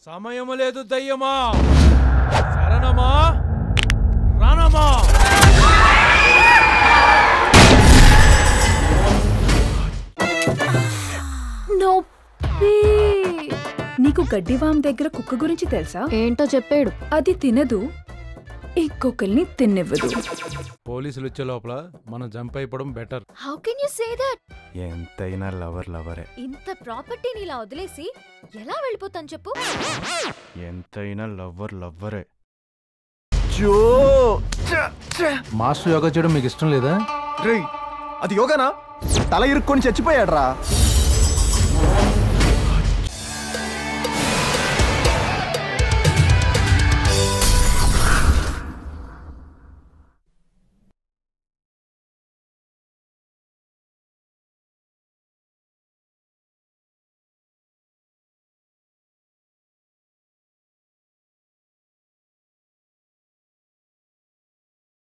సమయము లేదు దయ్యమా శరణమా రణమా నొప్పి నీకు గడ్డివాం దగ్గర కుక్క గురించి తెలుసా ఏంటో చెప్పాడు అది తినదు ఇంకొకరిని తిన్నివ్వదు పోలీసులు వచ్చే లోపల మనం జంప్ అయిపోవడం better how can you say that ఎంతైనా లవర్ లవరే ఇంత ప్రాపర్టీని ఇలా వదిలేసి ఎలా వెళ్ళిపోతాను చెప్పు ఎంతైనా లవ్వర్ లవ్వరే మాస్టర్ యోగా చేయడం మీకు ఇష్టం లేదా రేయ్ అది యోగానా తల ఇరుక్కొని చచ్చిపోయాడ్రా